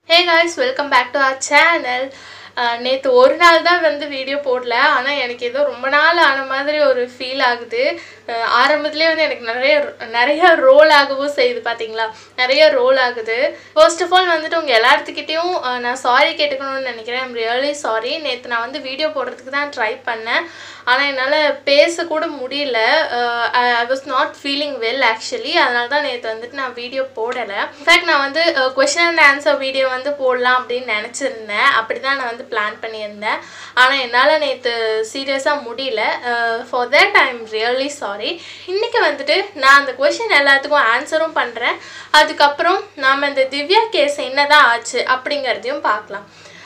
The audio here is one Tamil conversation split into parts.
hey guys welcome back to our channel நேற்று ஒரு நாள் தான் வந்து வீடியோ போடல ஆனால் எனக்கு ஏதோ ரொம்ப நாள் ஆன மாதிரி ஒரு ஃபீல் ஆகுது அஹ் ஆரம்பத்துலேயே வந்து எனக்கு நிறைய நிறைய ரோல் ஆகவும் செய்யுது பார்த்தீங்களா நிறைய ரோல் ஆகுது ஃபர்ஸ்ட் ஆஃப் ஆல் வந்துட்டு உங்கள் எல்லாத்துக்கிட்டேயும் அஹ் நான் சாரி கேட்டுக்கணும்னு நினைக்கிறேன் ஐம் ரியலி சாரி நேற்று நான் வந்து வீடியோ போடுறதுக்கு தான் ட்ரை பண்ணேன் ஆனால் என்னால் பேசக்கூட முடியல I was not feeling well actually அதனால தான் நேற்று வந்துட்டு நான் வீடியோ போடலை இன்ஃபேக்ட் நான் வந்து கொஷின் அண்ட் ஆன்சர் வீடியோ வந்து போடலாம் அப்படின்னு நினச்சிருந்தேன் அப்படி தான் நான் வந்து பிளான் பண்ணியிருந்தேன் ஆனால் என்னால் நேற்று சீரியஸாக முடியல for that I am really sorry இன்றைக்கி வந்துட்டு நான் அந்த கொஷின் எல்லாத்துக்கும் ஆன்சரும் பண்ணுறேன் அதுக்கப்புறம் நாம் இந்த திவ்யா கேஸ் என்னதான் ஆச்சு அப்படிங்கிறதையும் பார்க்கலாம்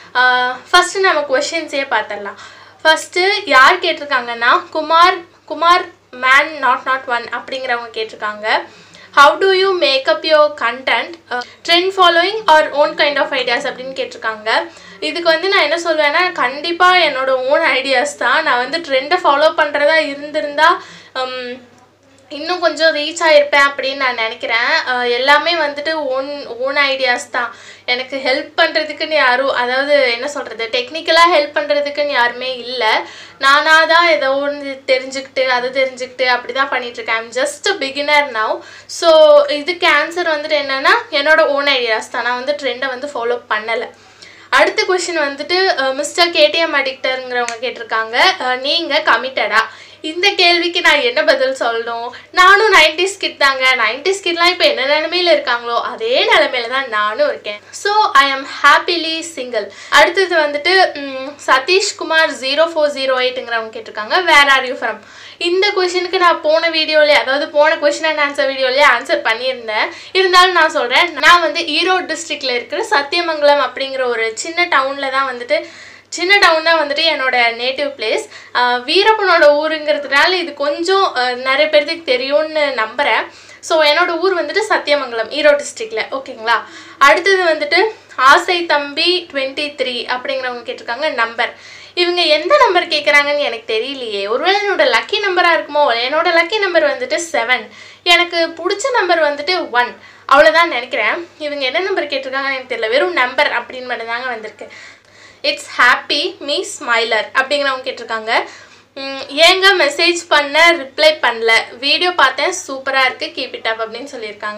ஃபஸ்ட்டு நம்ம கொஷின்ஸே பார்த்துடலாம் ஃபஸ்ட்டு யார் கேட்டிருக்காங்கன்னா Kumar Kumar man not not one அப்படிங்கிறவங்க கேட்டிருக்காங்க how do you make up your content trend following or own kind of ideas அப்படின்னு கேட்டிருக்காங்க இதுக்கு வந்து நான் என்ன சொல்வேன்னா கண்டிப்பாக என்னோட ஓன் ஐடியாஸ் தான் நான் வந்து ட்ரெண்டை ஃபாலோ பண்ணுறதா இருந்திருந்தா உம், இன்னும் கொஞ்சம் ரீச் ஆகிருப்பேன் அப்படின்னு நான் நினைக்கிறேன் அஹ் எல்லாமே வந்துட்டு ஓன் ஓன் ஐடியாஸ் தான் எனக்கு ஹெல்ப் பண்ணுறதுக்குன்னு யாரும் அதாவது என்ன சொல்கிறது டெக்னிக்கலாக ஹெல்ப் பண்ணுறதுக்குன்னு யாருமே இல்லை நானாக தான் ஏதோ ஒன்று தெரிஞ்சுக்கிட்டு அதை தெரிஞ்சுக்கிட்டு அப்படி தான் பண்ணிகிட்ருக்கேன் I'm just beginner now so இதுக்கு ஆன்சர் வந்துட்டு என்னென்னா என்னோட ஓன் ஐடியாஸ் தான் நான் வந்து ட்ரெண்டை வந்து ஃபாலோ பண்ணலை அடுத்த கொஷின் வந்துட்டு மிஸ்டர் கேடிஎம் அடிக்டருங்கிறவங்க கேட்டிருக்காங்க நீங்கள் கமிட்டடா இந்த கேள்விக்கு நான் என்ன பதில் சொல்லணும் நானும் நைன்டிஸ் கிட் தாங்க நைன்டிஸ் கிட்லாம் இப்போ என்ன நிலமையில இருக்காங்களோ அதே நிலமையில தான் நானும் இருக்கேன் ஸோ ஐ ஆம் ஹாப்பிலி சிங்கிள் அடுத்தது வந்துட்டு ம், சதீஷ்குமார் ஜீரோ ஃபோர் ஜீரோ எயிட்டுங்கிறவங்க கேட்டிருக்காங்க வேர் ஆர் யூ ஃப்ரம் இந்த கொஷினுக்கு நான் போன வீடியோலேயே அதாவது போன கொஷின் அண்ட் ஆன்சர் வீடியோலேயே ஆன்சர் பண்ணியிருந்தேன் இருந்தாலும் நான் சொல்கிறேன் நான் வந்து ஈரோடு டிஸ்ட்ரிக்டில் இருக்கிற சத்தியமங்கலம் அப்படிங்கிற ஒரு சின்ன டவுனில் தான் வந்துட்டு சின்ன டவுன் தான் வந்துட்டு என்னோட நேட்டிவ் பிளேஸ் வீரப்பனோட ஊருங்கிறதுனால இது கொஞ்சம் அஹ், நிறைய பேர்த்துக்கு தெரியும்னு நம்புகிறேன் ஸோ என்னோட ஊர் வந்துட்டு சத்தியமங்கலம் ஈரோடு டிஸ்ட்ரிக்டில் ஓகேங்களா அடுத்தது வந்துட்டு ஆசை தம்பி டுவெண்ட்டி த்ரீ அப்படிங்கிறவங்க கேட்டிருக்காங்க நம்பர் இவங்க எந்த நம்பர் கேட்குறாங்கன்னு எனக்கு தெரியலையே ஒருவேளை என்னோட லக்கி நம்பராக இருக்குமோ என்னோட லக்கி நம்பர் வந்துட்டு செவன் எனக்கு பிடிச்ச நம்பர் வந்துட்டு ஒன் அவ்வளோதான் நினைக்கிறேன் இவங்க என்ன நம்பர் கேட்டிருக்காங்கன்னு எனக்கு தெரியல வெறும் நம்பர் அப்படின்னு மட்டும் தாங்க வந்திருக்கு இட்ஸ் ஹாப்பி மீ ஸ்மைலர் அப்படிங்கிறவங்க கேட்டிருக்காங்க உம், ஏங்க மெசேஜ் பண்ண ரிப்ளை பண்ணல வீடியோ பார்த்தேன் சூப்பராக இருக்குது கீப் இட் அப் அப்படின்னு சொல்லியிருக்காங்க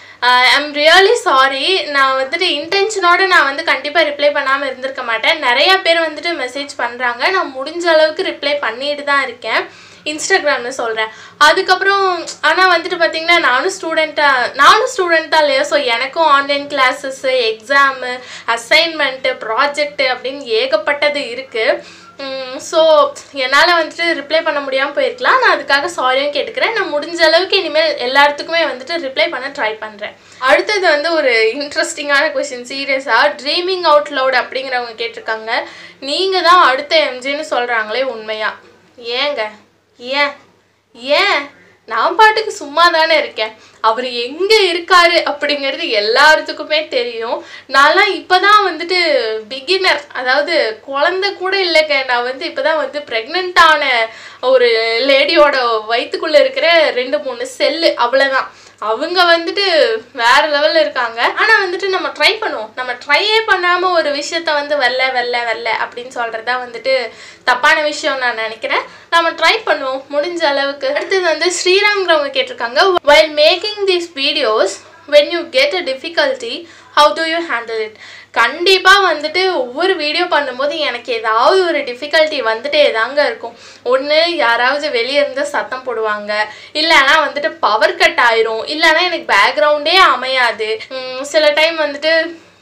ஐம் ரியலி சாரி நான் வந்துட்டு இன்டென்ஷனோட நான் வந்து கண்டிப்பாக ரிப்ளை பண்ணாமல் இருந்திருக்க மாட்டேன் நிறையா பேர் வந்துட்டு மெசேஜ் பண்ணுறாங்க நான் முடிஞ்ச அளவுக்கு ரிப்ளை பண்ணிட்டு தான் இருக்கேன் இன்ஸ்டாகிராமில் சொல்கிறேன் அதுக்கப்புறம் ஆனால் வந்துட்டு பார்த்தீங்கன்னா நானும் ஸ்டூடெண்ட்டாக நானும் ஸ்டூடெண்ட் தான் இல்லையா ஸோ எனக்கும் online classes exam assignment project அப்படின்னு ஏகப்பட்டது இருக்குது ஸோ என்னால் வந்துட்டு ரிப்ளை பண்ண முடியாமல் போயிருக்கலாம் நான் அதுக்காக சாரியும் கேட்டுக்கிறேன் நான் முடிஞ்ச அளவுக்கு இனிமேல் எல்லாத்துக்குமே வந்துட்டு ரிப்ளை பண்ண ட்ரை பண்ணுறேன் அடுத்தது வந்து ஒரு இன்ட்ரெஸ்டிங்கான கொஷின் சீரியஸாக ட்ரீமிங் அவுட் லவுட் அப்படிங்கிறவங்க கேட்டிருக்காங்க நீங்கள் தான் அடுத்த எம்ஜின்னு சொல்கிறாங்களே உண்மையா ஏங்க ஏன் ஏன் நான் பாட்டுக்கு சும்மா தானே இருக்கேன் அவர் எங்கே இருக்காரு அப்படிங்கிறது எல்லாத்துக்குமே தெரியும் நான்லாம் இப்போ தான் வந்துட்டு பிகினர் அதாவது குழந்தை கூட இல்லைங்க நான் வந்து இப்போ தான் வந்து ப்ரெக்னெண்ட்டான ஒரு லேடியோட வயிற்றுக்குள்ளே இருக்கிற ரெண்டு மூணு செல்லு அவ்வளோதான் அவங்க வந்துட்டு வேற லெவலில் இருக்காங்க ஆனால் வந்துட்டு நம்ம ட்ரை பண்ணுவோம் நம்ம ட்ரையே பண்ணாமல் ஒரு விஷயத்த வந்து வரல வரல வரல அப்படின்னு சொல்கிறது தான் வந்துட்டு தப்பான விஷயம் நான் நினைக்கிறேன் நம்ம ட்ரை பண்ணுவோம் முடிஞ்ச அளவுக்கு அடுத்தது வந்து ஸ்ரீராம்ங்கிறவங்க கேட்டிருக்காங்க while making these videos when you get a difficulty how do you handle it கண்டிப்பாக வந்துட்டு ஒவ்வொரு வீடியோ பண்ணும்போது எனக்கு ஏதாவது ஒரு டிஃபிகல்ட்டி வந்துட்டே தாங்க இருக்கும் ஒன்று யாராவது வெளியே இருந்து சத்தம் போடுவாங்க இல்லைன்னா வந்துட்டு பவர் கட் ஆயிரும் இல்லைன்னா எனக்கு பேக்ரவுண்டே அமையாது உம், சில டைம் வந்துட்டு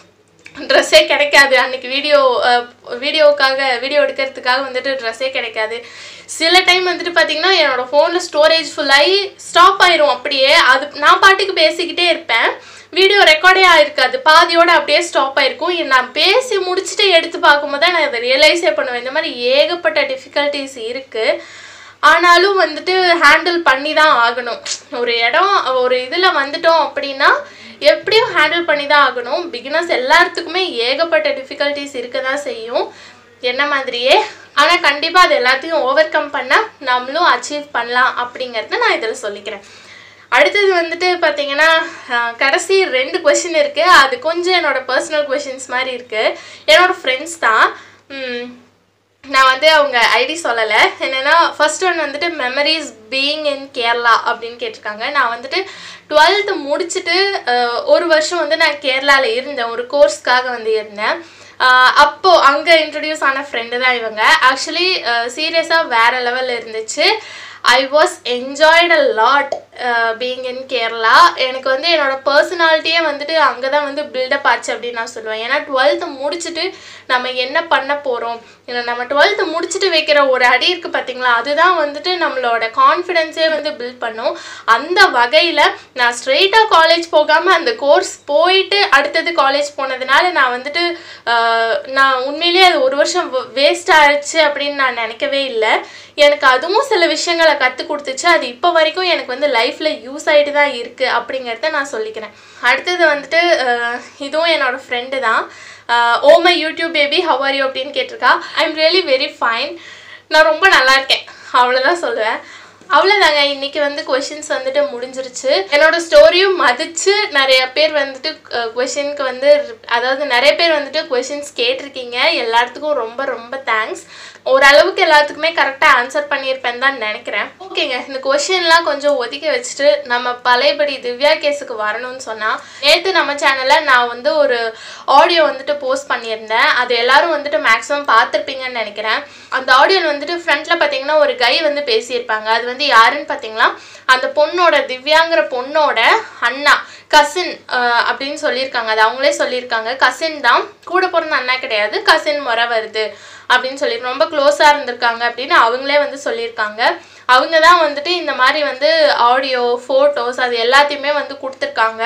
ட்ரெஸ்ஸே கிடைக்காது அன்னைக்கு வீடியோ வீடியோவுக்காக வீடியோ எடுக்கிறதுக்காக வந்துட்டு ட்ரெஸ்ஸே கிடைக்காது சில டைம் வந்துட்டு பார்த்தீங்கன்னா என்னோட ஃபோனில் ஸ்டோரேஜ் ஃபுல்லாகி ஸ்டாப் ஆயிரும் அப்படியே அது நான் பாட்டுக்கு பேசிக்கிட்டே இருப்பேன் வீடியோ ரெக்கார்டே ஆயிருக்காது பாதியோட அப்படியே ஸ்டாப் ஆயிருக்கும் இது நான் பேசி முடிச்சுட்டு எடுத்து பார்க்கும்போது தான் நான் இதை ரியலைஸே பண்ணுவேன் இந்த மாதிரி ஏகப்பட்ட டிஃபிகல்ட்டிஸ் இருக்குது ஆனாலும் வந்துட்டு ஹேண்டில் பண்ணி தான் ஆகணும் ஒரு இடம் ஒரு இதில் வந்துட்டோம் அப்படின்னா எப்படியும் ஹேண்டில் பண்ணி தான் ஆகணும் பிகினர்ஸ் எல்லாத்துக்குமே ஏகப்பட்ட டிஃபிகல்ட்டிஸ் இருக்க தான் செய்யும் என்ன மாதிரியே ஆனால் கண்டிப்பாக அது எல்லாத்தையும் ஓவர் கம் பண்ணால் நம்மளும் அச்சீவ் பண்ணலாம் அப்படிங்கிறத நான் இதில் சொல்லிக்கிறேன் அடுத்தது வந்துட்டு பார்த்தீங்கன்னா அஹ், கடைசி ரெண்டு கொஷின் இருக்குது அது கொஞ்சம் என்னோட பர்சனல் கொஷின்ஸ் மாதிரி இருக்குது என்னோட ஃப்ரெண்ட்ஸ் தான் உம், நான் வந்து அவங்க ஐடி சொல்லலை என்னென்னா ஃபர்ஸ்ட் ஒன் வந்துட்டு மெமரிஸ் பீயிங் இன் கேரளா அப்படின்னு கேட்டிருக்காங்க நான் வந்துட்டு டுவெல்த்து முடிச்சுட்டு அஹ், ஒரு வருஷம் வந்து நான் கேரளாவில் இருந்தேன் ஒரு கோர்ஸ்க்காக வந்து இருந்தேன் ஆஹ் அப்போ அங்கே இன்ட்ரடியூஸ் ஆன ஃப்ரெண்டு தான் இவங்க ஆக்சுவலி சீரியஸாக வேற லெவலில் இருந்துச்சு I was enjoyed a lot being in Kerala எனக்கு வந்து என்னோட பர்சனாலிட்டியே வந்துட்டு அங்கே தான் வந்து பில்டப் ஆச்சு அப்படின்னு நான் சொல்லுவேன் ஏன்னா டுவெல்த்து முடிச்சுட்டு நம்ம என்ன பண்ண போகிறோம் நம்ம டுவெல்த்து முடிச்சுட்டு வைக்கிற ஒரு அடி இருக்குது பார்த்தீங்களா அதுதான் வந்துட்டு நம்மளோட கான்ஃபிடென்ஸே வந்து பில்ட் பண்ணும் அந்த வகையில் நான் ஸ்ட்ரெயிட்டாக காலேஜ் போகாமல் அந்த கோர்ஸ் போயிட்டு அடுத்தது காலேஜ் போனதுனால நான் வந்துட்டு ஆஹ், நான் உண்மையிலேயே அது ஒரு வருஷம் வேஸ்ட் ஆயிடுச்சு அப்படின்னு நான் நினைக்கவே இல்லை எனக்கு அதுவும் சில விஷயங்களை கற்றுக் கொடுத்துச்சு அது இப்போ வரைக்கும் எனக்கு வந்து லைஃப்பில் யூஸ் ஆகிட்டு தான் இருக்குது அப்படிங்கிறத நான் சொல்லிக்கிறேன் அடுத்தது வந்துட்டு அஹ், இதுவும் என்னோட ஃப்ரெண்டு தான் oh my YouTube baby how are you அப்படின்னு கேட்டிருக்கா I am really very fine நான் ரொம்ப நல்லா இருக்கேன் அவ்வளோதான் சொல்லுவேன் அவ்வளோதாங்க இன்னைக்கு வந்து கொஷின்ஸ் வந்துட்டு முடிஞ்சிருச்சு என்னோட ஸ்டோரியும் மதிச்சு நிறைய பேர் வந்துட்டு கொஷினுக்கு வந்து அதாவது நிறைய பேர் வந்துட்டு கொஷின்ஸ் கேட்டிருக்கீங்க எல்லாத்துக்கும் ரொம்ப ரொம்ப தேங்க்ஸ் ஓரளவுக்கு எல்லாத்துக்குமே கரெக்டாக ஆன்சர் பண்ணியிருப்பேன்னு தான் நினைக்கிறேன் ஓகேங்க இந்த கொஷின்லாம் கொஞ்சம் ஒதுக்கி வச்சுட்டு நம்ம பழையபடி திவ்யா கேஸுக்கு வரணும்னு சொன்னால் நேற்று நம்ம சேனலில் நான் வந்து ஒரு ஆடியோ வந்துட்டு போஸ்ட் பண்ணியிருந்தேன் அது எல்லாரும் வந்துட்டு மேக்ஸிமம் பார்த்துருப்பீங்கன்னு நினைக்கிறேன் அந்த ஆடியோ வந்துட்டு ஃப்ரண்ட்டில் பார்த்தீங்கன்னா ஒரு கை வந்து பேசியிருப்பாங்க அது வந்து யாருன்னு பார்த்தீங்கன்னா அந்த பொண்ணோட திவ்யாங்கிற பொண்ணோட அண்ணா கசின் அப்படின்னு சொல்லியிருக்காங்க அது அவங்களே சொல்லியிருக்காங்க கசின் தான் கூட பிறந்த அண்ணா கிடையாது கசின் முறை வருது அப்படின்னு சொல்லி ரொம்ப க்ளோஸாக இருந்திருக்காங்க அப்படின்னு அவங்களே வந்து சொல்லியிருக்காங்க அவங்க தான் வந்துட்டு இந்த மாதிரி வந்து ஆடியோ ஃபோட்டோஸ் அது எல்லாத்தையுமே வந்து கொடுத்துருக்காங்க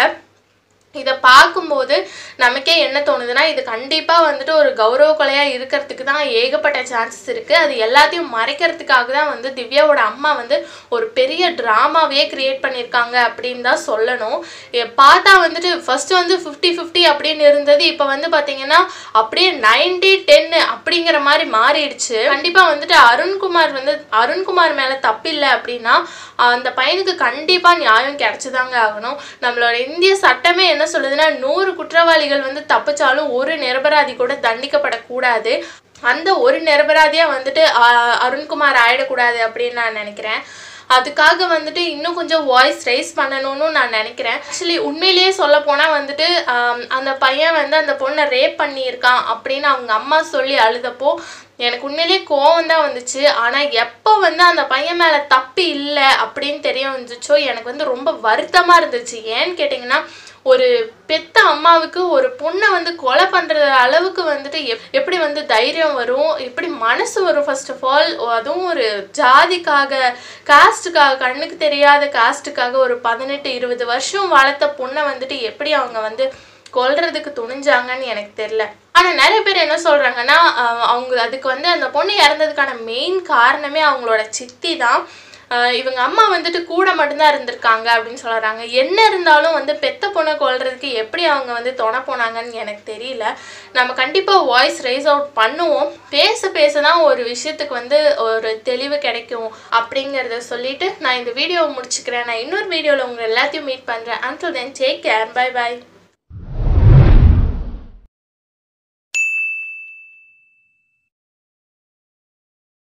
இதை பார்க்கும்போது நமக்கே என்ன தோணுதுன்னா இது கண்டிப்பாக வந்துட்டு ஒரு கௌரவ கொலையாக இருக்கிறதுக்கு தான் ஏகப்பட்ட சான்சஸ் இருக்குது அது எல்லாத்தையும் மறைக்கிறதுக்காக தான் வந்து திவ்யாவோட அம்மா வந்து ஒரு பெரிய ட்ராமாவே கிரியேட் பண்ணியிருக்காங்க அப்படின்னு தான் சொல்லணும் எ- பார்த்தா வந்துட்டு ஃபர்ஸ்ட் வந்து ஃபிஃப்டி ஃபிஃப்டி அப்படின்னு இருந்தது இப்போ வந்து பார்த்தீங்கன்னா அப்படியே நைன்டி டென்னு அப்படிங்கிற மாதிரி மாறிடுச்சு கண்டிப்பாக வந்துட்டு அருண்குமார் வந்து அருண்குமார் மேலே தப்பில்லை அப்படின்னா அந்த பையனுக்கு கண்டிப்பாக நியாயம் கிடைச்சுதாங்க ஆகணும் நம்மளோட இந்திய சட்டமே என்ன சொல்லுதுன்னா நூறு குற்றவாளிகள் வந்து தப்பிச்சாலும் ஒரு நிரபராதி கூட தண்டிக்கப்படக்கூடாது அந்த ஒரு நிரபராதியாக வந்துட்டு ஆ- அருண்குமார் ஆயிடக்கூடாது அப்படின்னு நான் நினைக்கிறேன் அதுக்காக வந்துட்டு இன்னும் கொஞ்சம் வாய்ஸ் ரைஸ் பண்ணணும்னு நான் நினைக்கிறேன் ஆக்சுவலி உண்மையிலேயே சொல்ல போனால் வந்துட்டு ஆம், அந்த பையன் வந்து அந்த பொண்ணை ரேப் பண்ணியிருக்கான் அப்படின்னு அவங்க அம்மா சொல்லி அழுதப்போ எனக்கு உண்மையிலேயே கோவம் தான் வந்துச்சு ஆனால் எப்போ வந்து அந்த பையன் மேலே தப்பு இல்லை அப்படின்னு தெரிய வந்துச்சோ எனக்கு வந்து ரொம்ப வருத்தமாக இருந்துச்சு ஏன்னு கேட்டிங்கன்னா ஒரு பெத்த அம்மாவுக்கு ஒரு பொண்ணை வந்து கொலை பண்ணுற அளவுக்கு வந்துட்டு எப் எப்படி வந்து தைரியம் வரும் எப்படி மனசு வரும் ஃபர்ஸ்ட் ஆஃப் ஆல் அதுவும் ஒரு ஜாதிக்காக காஸ்ட்டுக்காக கண்ணுக்கு தெரியாத காஸ்ட்டுக்காக ஒரு பதினெட்டு இருபது வருஷம் வளர்த்த பொண்ணை வந்துட்டு எப்படி அவங்க வந்து கொல்றதுக்கு துணிஞ்சாங்கன்னு எனக்கு தெரில ஆனால் நிறைய பேர் என்ன சொல்கிறாங்கன்னா அவங்க அதுக்கு வந்து அந்த பொண்ணு இறந்ததுக்கான மெயின் காரணமே அவங்களோட சித்தி தான் ஆஹ் இவங்க அம்மா வந்துட்டு கூட மட்டும்தான் இருந்திருக்காங்க அப்படின்னு சொல்கிறாங்க என்ன இருந்தாலும் வந்து பெத்த பொண்ணை கொல்றதுக்கு எப்படி அவங்க வந்து துணை போனாங்கன்னு எனக்கு தெரியல நம்ம கண்டிப்பாக வாய்ஸ் ரைஸ் அவுட் பண்ணுவோம் பேச பேச தான் ஒரு விஷயத்துக்கு வந்து ஒரு தெளிவு கிடைக்கும் அப்படிங்கிறத சொல்லிட்டு நான் இந்த வீடியோவை முடிச்சுக்கிறேன் நான் இன்னொரு வீடியோவில் உங்களை எல்லாத்தையும் மீட் பண்ணுறேன் until then take care bye bye